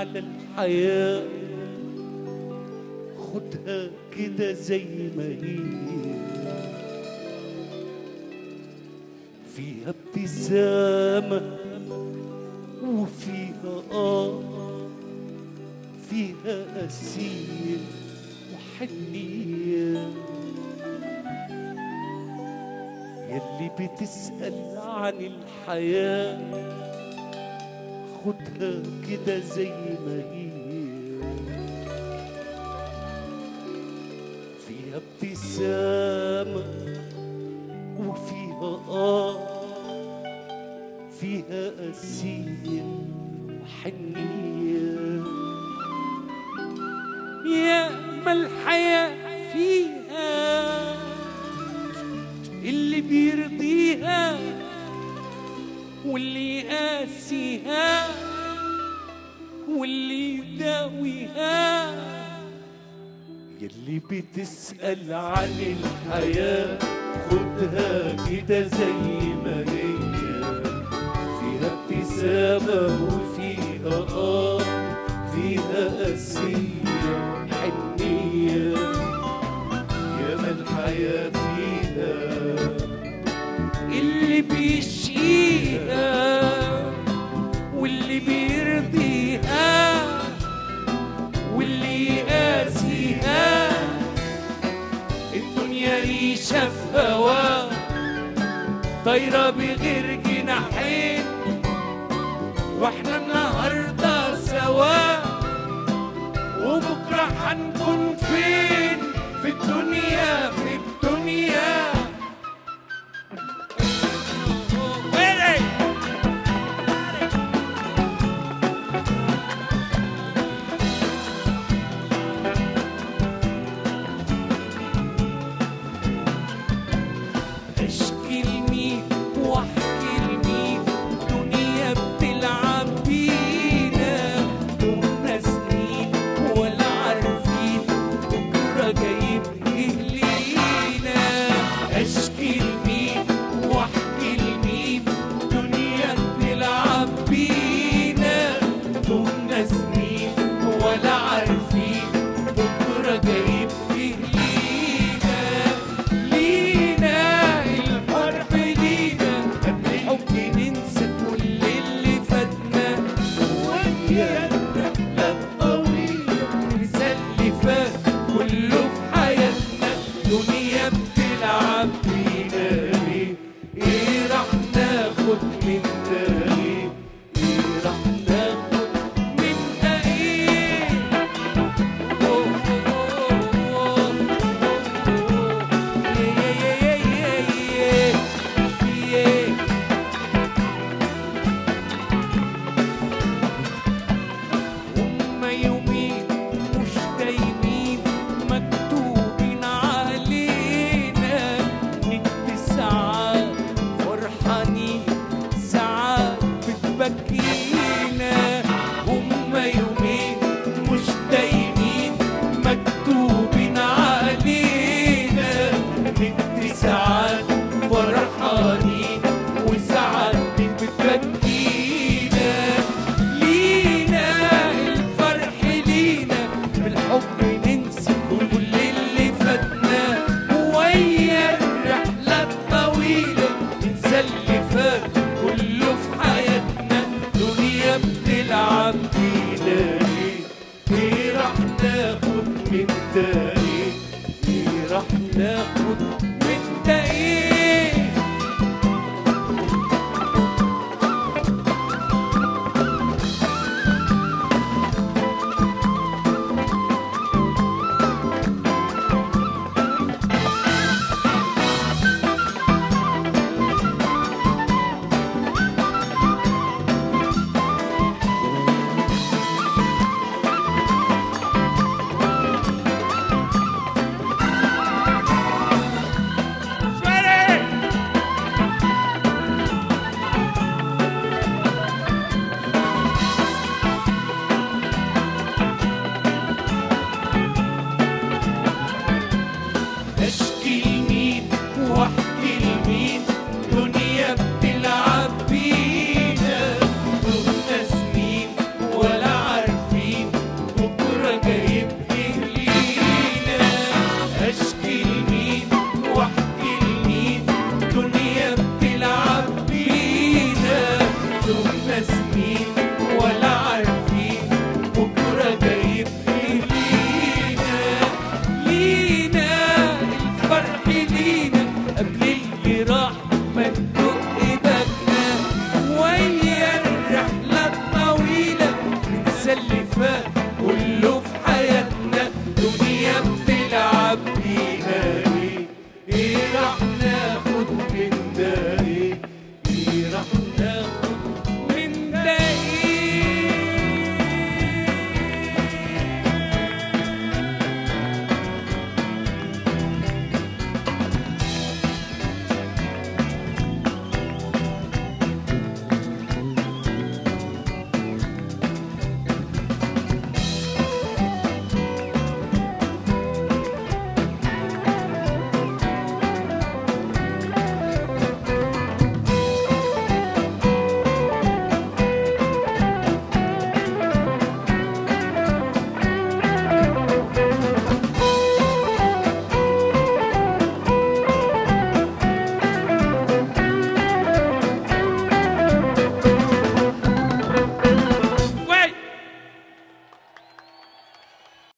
على الحياة خدها كده زي ما هي فيها ابتسامة وفيها آه فيها أسير وحنية يلي بتسأل عن الحياة خدها كده زي ما هي فيها ابتسامة وفيها آه فيها أسير وحنية يا ما الحياة فيها اللي بيرضيها واللي يقاسيها واللي يداويها يلي بتسأل عن الحياة خدها كده زي ما هي فيها ابتسامة وفيها آه فيها أسية حنية ياما الحياة فيها اللي بيشقيها واللي بيرضيها واللي يقاسيها الدنيا ريشة في هوا طايرة بغير جناحين واحنا النهاردة سوا وبكرة هنكون فين في الدنيا في الدنيا ويلي اشكي لمين واحكي لمين دنيا بتلعب بينا دمنا سنين ولا عارفين بكره جايب ايه لينا اشكي لمين واحكي لمين دنيا بتلعب بينا دمنا سنين ولا عارفين بكره جايب ايه لينا لينا الحرب لينا قبل الحب ننسى كل اللي فاتنا ويا الرحلة الطويلة ننسى اللي فات كله في حياتنا دنيا بتلعب بينا ليه ايه راح ناخد منها ايه ايه راح ناخد منها ايه أوه أوه أوه هما يومين مش دايمين مكتوبين علينا ندي ساعات فرحانين ساعات بتبكينا هما يومين مش دايمين مكتوبين علينا ندي ساعات فرحانين وساعات بتبكينا لينا الفرح لينا بالحب ننسى كل اللي فاتنا ويا الرحلة الطويلة ننسى اللي فات كله في حياتنا دنيا بتلعب بينا ليه ايه راح ناخد من تاني ايه راح ناخد